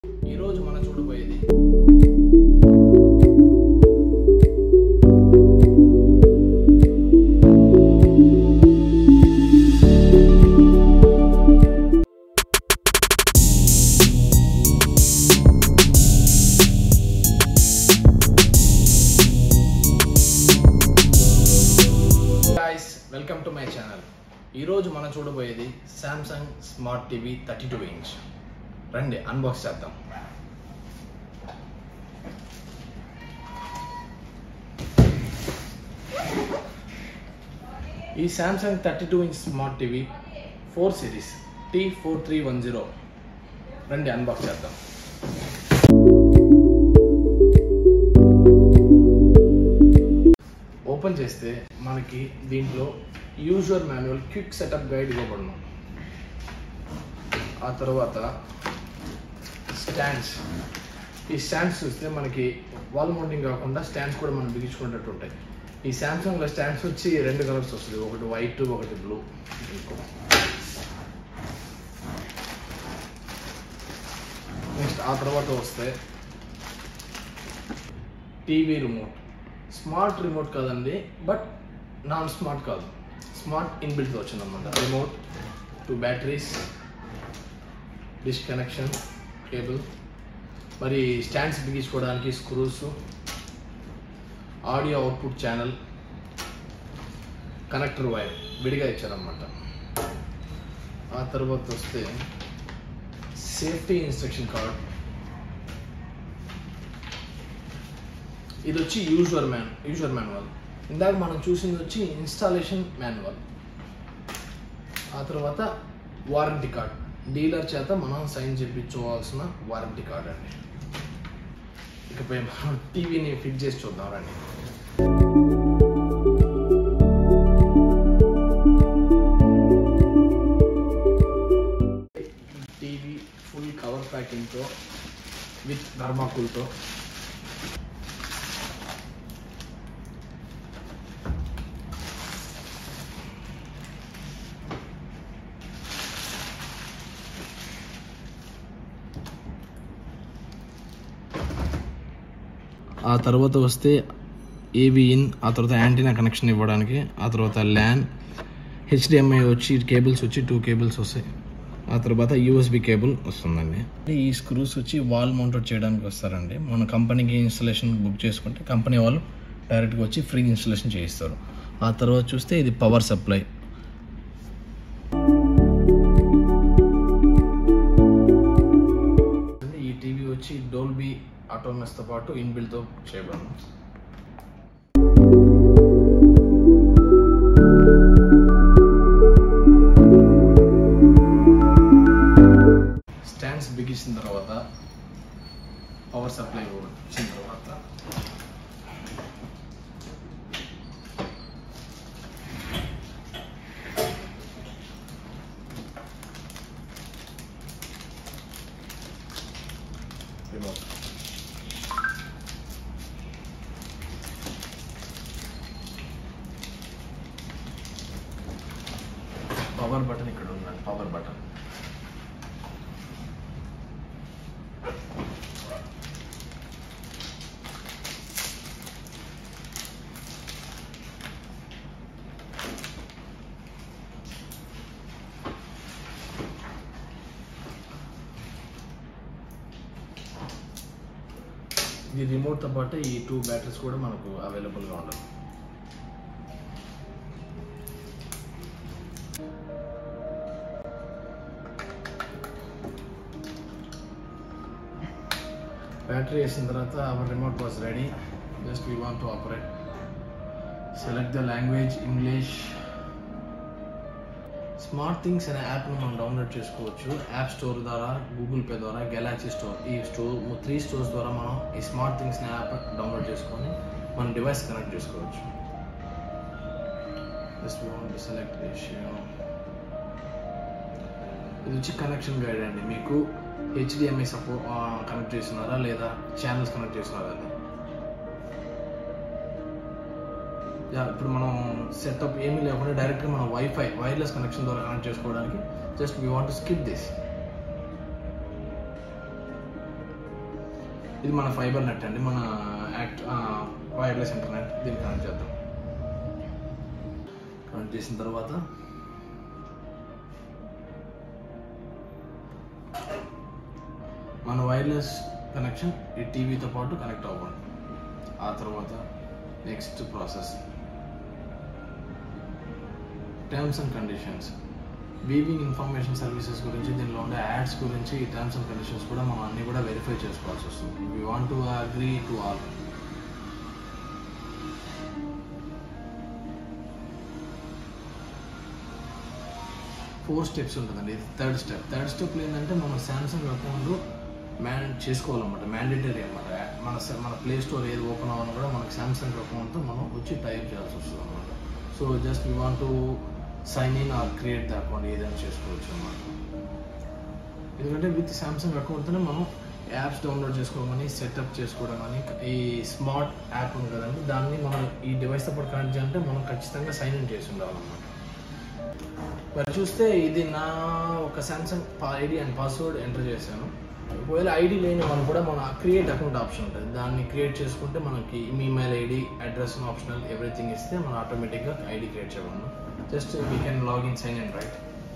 ఈరోజు మనం చూడబోయేది guys welcome to my channel ఈరోజు మనం చూడబోయేది Samsung smart TV thirty two inch రండి అన్బాక్స్ చేద్దాం ఈ Samsung thirty two inch smart TV four series T four three one zero రండి అన్బాక్స్ చేద్దాం ఓపెన్ చేస్తే మనకి దీంట్లో usual manual quick setup guide ఇవ్వబడను ఆ తర్వాత స్టాండ్స్ ఈ స్టాండ్స్ చూస్తే మనకి వాల్ మౌంటింగ్ కాకుండా స్టాండ్స్ కూడా మనం బిగించుకునేటట్టు ఉంటాయి ఈ శాంసంగ్లో స్టాండ్స్ వచ్చి రెండు కలర్స్ వస్తుంది ఒకటి వైట్ ఒకటి బ్లూ నెక్స్ట్ ఆ తర్వాత వస్తే టీవీ రిమోట్ స్మార్ట్ రిమోట్ కాదండి బట్ నాన్ స్మార్ట్ కాదు స్మార్ట్ ఇన్బిల్ట్ వచ్చిందన్నమాట remote two batteries dish connection cable మరి స్టాండ్స్ బిగించుకోవడానికి screws audio output channel connector wire విడిగా ఇచ్చారన్నమాట ఆ తర్వాత వస్తే సేఫ్టీ ఇన్స్ట్రక్షన్ కార్డ్ ఇది వచ్చి యూజువల్ మ్యాన్ యూజువల్ మాన్యువల్ ఇందాక మనం చూసింది వచ్చి ఇన్స్టాలేషన్ మాన్యువల్ ఆ తర్వాత వారంటీ కార్డ్ డీలర్ చేత మనం సైన్ చేయించుకోవాల్సిన వారంటీ కార్డ్ అండి ఇకపై మనం టీవీని ఫిట్ చేసి చూద్దాం రండి టీవీ ఫుల్ కవర్ ప్యాకింగ్తో విత్ ధర్మాకుల్తో ఆ తర్వాత వస్తే ఏవి ఇన్ ఆ తర్వాత యాంటీనా కనెక్షన్ ఇవ్వడానికి ఆ తర్వాత ల్యాన్ హెచ్డిఎంఐ వచ్చి కేబుల్స్ వచ్చి టూ కేబుల్స్ వస్తాయి ఆ తర్వాత యూఎస్బి కేబుల్ వస్తుందండి ఈ స్క్రూస్ వచ్చి వాల్ మౌంటెడ్ చేయడానికి వస్తారండి మన కంపెనీకి ఇన్స్టలేషన్ బుక్ చేసుకుంటే కంపెనీ వాళ్ళు డైరెక్ట్గా వచ్చి ఫ్రీ ఇన్స్టలేషన్ చేయిస్తారు ఆ తర్వాత చూస్తే ఇది పవర్ సప్లై ఈ టీవీ వచ్చి డోల్బీ ఆటోమస్తో పాటు ఇన్బిల్తో చేయబడింది స్టాండ్స్ బిగించిన తర్వాత పవర్ సప్లై వచ్చిన తర్వాత రిమోట్ పవర్ బటన్ ఇక్కడ ఉందండి పవర్ బటన్ ఈ రిమోట్తో పాటు ఈ టూ బ్యాటరీస్ కూడా మనకు అవైలబుల్గా ఉండవు బ్యాటరీ వేసిన తర్వాత our remote was ready just we want to operate select the language English smart things అనే యాప్ను మనం డౌన్లోడ్ చేసుకోవచ్చు యాప్ స్టోర్ ద్వారా గూగుల్ పే ద్వారా గెలాక్సీ స్టోర్ ఈ స్టోర్ త్రీ స్టోర్స్ ద్వారా మనం ఈ స్మార్ట్ థింగ్స్ అనే యాప్ డౌన్లోడ్ చేసుకొని మన డివైస్ కనెక్ట్ చేసుకోవచ్చు జస్ట్ వాంట్ సెలెక్ట్ రేషియో ఇది వచ్చి కనెక్షన్ గైడ్ అండి మీకు హెచ్డిఎంఐ సపో కనెక్ట్ చేస్తున్నారా లేదా ఛానల్స్ కనెక్ట్ చేస్తున్నారా అది యా ఇప్పుడు మనం సెటప్ ఏమీ లేకుండా డైరెక్ట్గా మనం వైఫై వైర్లెస్ కనెక్షన్ ద్వారా కనెక్ట్ చేసుకోవడానికి just we want skip this ఇది మన ఫైబర్ నెట్ అండి మన యాక్ట్ వైర్లెస్ ఇంటర్నెట్ దీన్ని కనెక్ట్ చేద్దాం కనెక్ట్ చేసిన తర్వాత మన వైర్లెస్ కనెక్షన్ ఈ టీవీతో పాటు కనెక్ట్ అవ్వండి ఆ తర్వాత next process terms and conditions viewing information services గురించి దీనిలో ఉండే యాడ్స్ గురించి ఈ టర్మ్స్ అండ్ కండిషన్స్ కూడా మనం అన్ని కూడా వెరిఫై చేసుకోవాల్సి వస్తుంది we want to agree to all four steps ఉంటుందండి ఇది థర్డ్ స్టెప్ థర్డ్ స్టెప్లో ఏంటంటే మనం శాంసంగ్ అకౌంట్ మేనేజ్ చేసుకోవాలన్నమాట మ్యాండేటరీ అనమాట మన స- మన ప్లే స్టోర్ ఏది ఓపెన్ అవ్వాలో కూడా మనకు శాంసంగ్ అకౌంట్తో మనం వచ్చి టైప్ చేయాల్సి వస్తుంది అనమాట so just we want to sign in or create the account ఏదైనా చేసుకోవచ్చు అనమాట ఎందుకంటే విత్ శాంసంగ్ అకౌంట్తోనే మనం యాప్స్ డౌన్లోడ్ చేసుకోమని సెటప్ చేసుకోవడం అని ఈ స్మార్ట్ యాప్ ఉంది కదండి దాన్ని మనం ఈ డివైస్తో పాటు కనెక్ట్ చేయాలంటే మనం ఖచ్చితంగా సైన్ ఇన్ చేసి ఉండాలన్నమాట మరి చూస్తే ఇది నా ఒక Samsung ID and password enter చేశాను ఒకవేళ ఐడి లేని వాళ్ళు కూడా మన క్రియేట్ అకౌంట్ ఆప్షన్ ఉంటుంది దాన్ని క్రియేట్ చేసుకుంటే మనకి email ID address optional everything ఇస్తే మనం ఆటోమేటిక్గా ఐడి క్రియేట్ చేయగలను just we can login sign in right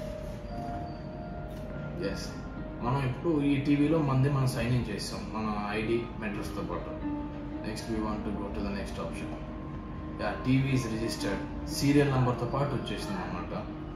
yes మనం ఇప్పుడు ఈ టీవీలో మంది మనం సైన్ ఇన్ చేస్తాం మన ఐడి మెంటర్స్తో పాటు next we want to go to the next option yeah TV is registered serial నెంబర్తో పాటు వచ్చేసింది అనమాట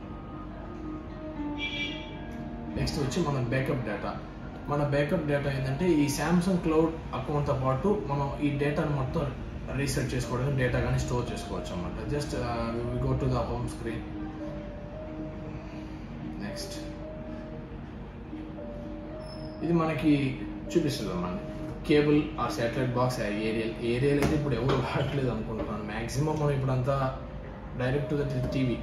నెక్స్ట్ వచ్చి మన బ్యాకప్ డేటా మన బ్యాకప్ డేటా ఏంటంటే ఈ శాంసంగ్ క్లౌడ్ అకౌంట్తో పాటు మనం ఈ డేటాను మొత్తం రీసెట్ చేసుకోవడానికి డేటా కానీ స్టోర్ చేసుకోవచ్చు అనమాట just go to the home screen next ఇది మనకి చూపిస్తుంది అన్నమాట cable or satellite box aerial aerial అయితే ఇప్పుడు ఎవరు వాడట్లేదు అనుకుంటున్నాను మ్యాక్సిమం మనం ఇప్పుడు అంతా డైరెక్ట్ టు ద టీవీ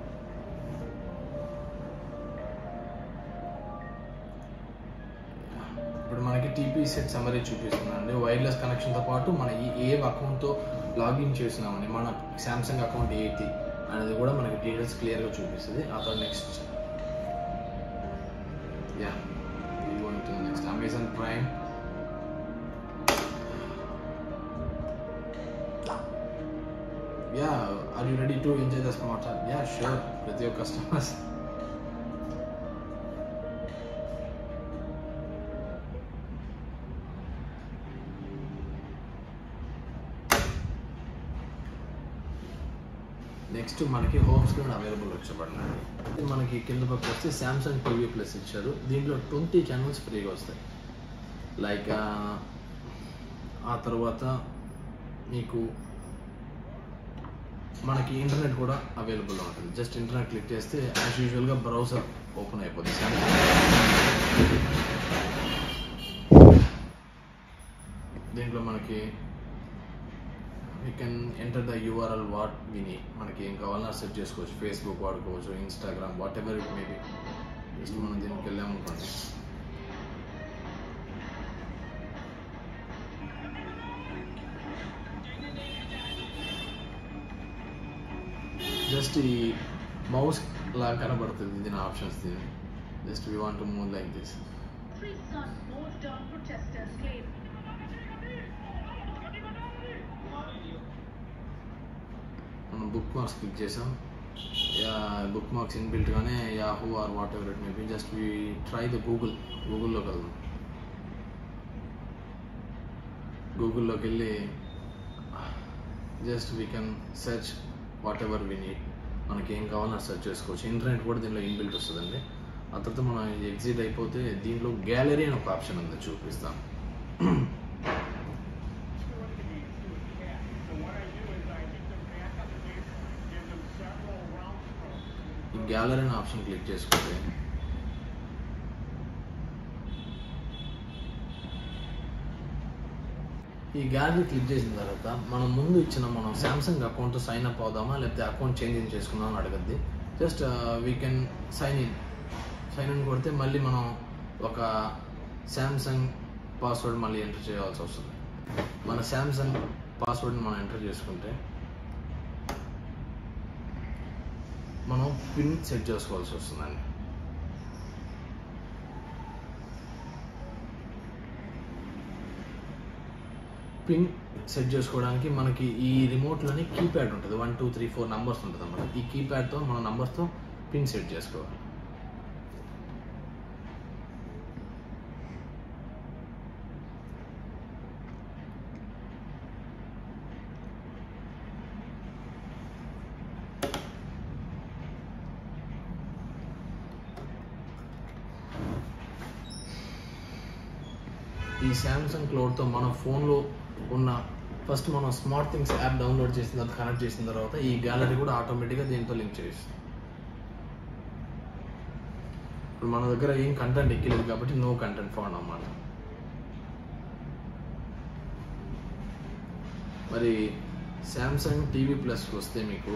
ఇప్పుడు మనకి టీపీ సెట్ సమరీ చూపిస్తుందండి వైర్లెస్ కనెక్షన్తో పాటు మన ఈ ఏ అకౌంట్తో లాగిన్ చేసినామని మన శాంసంగ్ అకౌంట్ ఏంటి అనేది కూడా మనకి డీటెయిల్స్ క్లియర్గా చూపిస్తుంది ఆ తర్వాత next yeah going to next Amazon Prime yeah are you ready to enjoy the smart yeah sure ప్రతి ఒక్క కస్టమర్స్ నెక్స్ట్ మనకి హోమ్ స్క్రీన్ అవైలబుల్ వచ్చబడినాయి ఇది మనకి కింద పక్క వస్తే శాంసంగ్ టీవీ ప్లస్ ఇచ్చారు దీంట్లో ట్వంటీ ఛానల్స్ ఫ్రీగా వస్తాయి లైక్ ఆ తర్వాత మీకు మనకి ఇంటర్నెట్ కూడా అవైలబుల్ ఉంటుంది జస్ట్ ఇంటర్నెట్ క్లిక్ చేస్తే యాజ్ యూజువల్గా బ్రౌజర్ ఓపెన్ అయిపోతుంది దీంట్లో మనకి we can enter the URL what విని మనకి ఏం కావాలన్నా సెర్చ్ చేసుకోవచ్చు ఫేస్బుక్ వాడుకోవచ్చు Instagram whatever it maybe just మనం దీనికి వెళ్ళామనుకోండి జస్ట్ ఈ మౌస్ లా కనబడుతుంది దీని ఆప్షన్స్ దీని just we want move like this Three Sun mowed down protesters claim మనం బుక్ మార్క్స్ క్లిక్ చేసాం యా బుక్ మార్క్స్ ఇన్బిల్ట్గానే Yahoo or whatever it maybe just we try the Google గూగుల్లోకి వెళ్దాం గూగుల్లోకి వెళ్ళి just we can search whatever we need మనకి ఏం కావాలన్నా సెర్చ్ చేసుకోవచ్చు ఇంటర్నెట్ కూడా దీనిలో ఇన్బిల్ట్ వస్తుందండి ఆ తర్వాత మనం ఎగ్జిట్ అయిపోతే దీంట్లో గ్యాలరీ అని ఒక ఆప్షన్ ఉంది చూపిస్తాను ఈ గ్యాలరీ అనే ఆప్షన్ క్లిక్ చేసుకుంటే ఈ గ్యాలరీ క్లిక్ చేసిన తర్వాత మనం ముందు ఇచ్చిన మనం శాంసంగ్ అకౌంట్ సైన్ అప్ అవుదామా లేకపోతే అకౌంట్ చేంజ్ ఇన్ చేసుకుందామా అని అడగద్ది just we can sign in sign in కొడితే మళ్ళీ మనం ఒక శాంసంగ్ పాస్వర్డ్ మళ్ళీ ఎంటర్ చేయాల్సి వస్తుంది మన శాంసంగ్ పాస్వర్డ్ని మనం ఎంటర్ చేసుకుంటే మనం పిన్ సెట్ చేసుకోవాల్సి వస్తుందండి పిన్ సెట్ చేసుకోవడానికి మనకి ఈ రిమోట్లోని కీప్యాడ్ ఉంటుంది one two three four numbers ఉంటుంది అన్నమాట ఈ కీప్యాడ్తో మన నంబర్స్తో పిన్ సెట్ చేసుకోవాలి ఈ శాంసంగ్ క్లౌడ్తో మన ఫోన్లో ఉన్న ఫస్ట్ మనం స్మార్ట్ థింగ్స్ యాప్ డౌన్లోడ్ చేసిన తర్వాత కనెక్ట్ చేసిన తర్వాత ఈ గ్యాలరీ కూడా ఆటోమేటిక్గా దీంతో లింక్ చేస్తుంది ఇప్పుడు మన దగ్గర ఏం కంటెంట్ ఎక్కలేదు కాబట్టి నో కంటెంట్ ఫౌండ్ అన్నమాట మరి శాంసంగ్ టీవీ ప్లస్కి వస్తే మీకు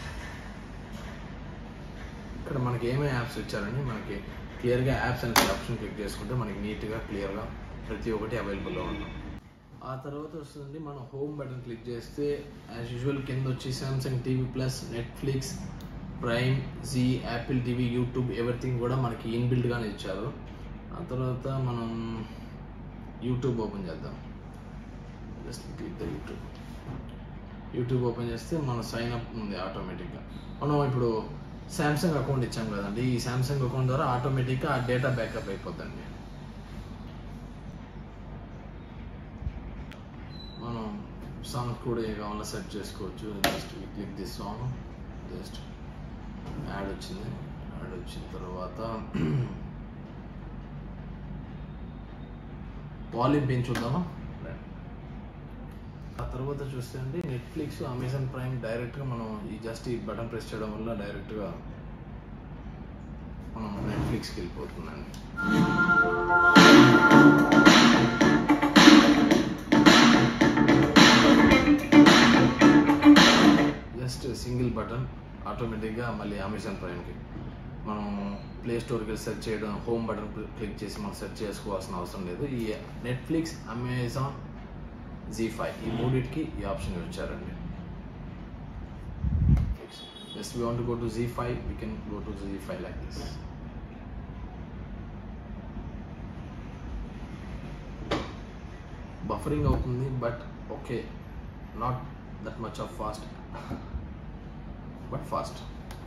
ఇక్కడ మనకి ఏమేమి యాప్స్ ఇచ్చారని మనకి క్లియర్గా యాప్స్ అనే ఆప్షన్ క్లిక్ చేసుకుంటే మనకి నీట్గా క్లియర్గా ప్రతి ఒక్కటి అవైలబుల్లో ఉన్నాం ఆ తర్వాత వస్తుంది మనం హోమ్ బటన్ క్లిక్ చేస్తే యాజ్ యూజువల్ కింద వచ్చి Samsung TV plus Netflix Prime Zee Apple TV YouTube everything కూడా మనకి ఇన్బిల్డ్గానే ఇచ్చారు ఆ తర్వాత మనం యూట్యూబ్ ఓపెన్ చేద్దాం just click the YouTube YouTube open చేస్తే మన సైన్ అప్ ఉంది ఆటోమేటిక్గా మనం ఇప్పుడు శాంసంగ్ అకౌంట్ ఇచ్చాం కదండి ఈ శాంసంగ్ అకౌంట్ ద్వారా ఆటోమేటిక్గా ఆ డేటా బ్యాకప్ అయిపోద్దండి మనం సాంగ్ కూడా ఏ కావాలో సెట్ చేసుకోవచ్చు just click this song just ad వచ్చింది యాడ్ వచ్చిన తర్వాత వాల్యూమ్ పెంచుద్దామా ఆ తర్వాత చూస్తే అండి నెట్ఫ్లిక్స్ అమెజాన్ ప్రైమ్ డైరెక్ట్గా మనం ఈ జస్ట్ ఈ బటన్ ప్రెస్ చేయడం వల్ల డైరెక్ట్గా మనం నెట్ఫ్లిక్స్కి వెళ్ళిపోతుందండి జస్ట్ సింగిల్ బటన్ ఆటోమేటిక్గా మళ్ళీ అమెజాన్ ప్రైమ్కి మనం ప్లే స్టోర్కి వెళ్ళి సెర్చ్ చేయడం హోమ్ బటన్ క్లిక్ చేసి మనం సెర్చ్ చేసుకోవాల్సిన అవసరం లేదు ఈ నెట్ఫ్లిక్స్ అమెజాన్ జీ ఫైవ్ ఈ మూడింటికి ఈ ఆప్షన్ వచ్చారండి just we want go to Zee five we can go to Zee five like this buffering అవుతుంది but okay not that much of fast but fast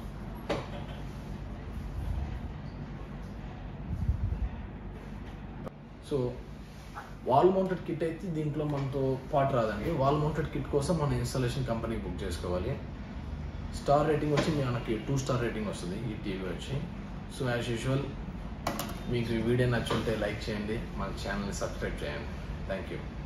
so wall mounted kit అయితే దీంట్లో మనతో పాటు రాదండి వాల్ మౌంటెడ్ కిట్ కోసం మనం installation company book చేసుకోవాలి star rating వచ్చి మనకి టూ స్టార్ రేటింగ్ వస్తుంది ఈ టీవీ వచ్చి సో యాజ్ యూజువల్ మీకు ఈ వీడియో నచ్చుంటే లైక్ చేయండి మన ఛానల్ని సబ్స్క్రైబ్ చేయండి థ్యాంక్ యూ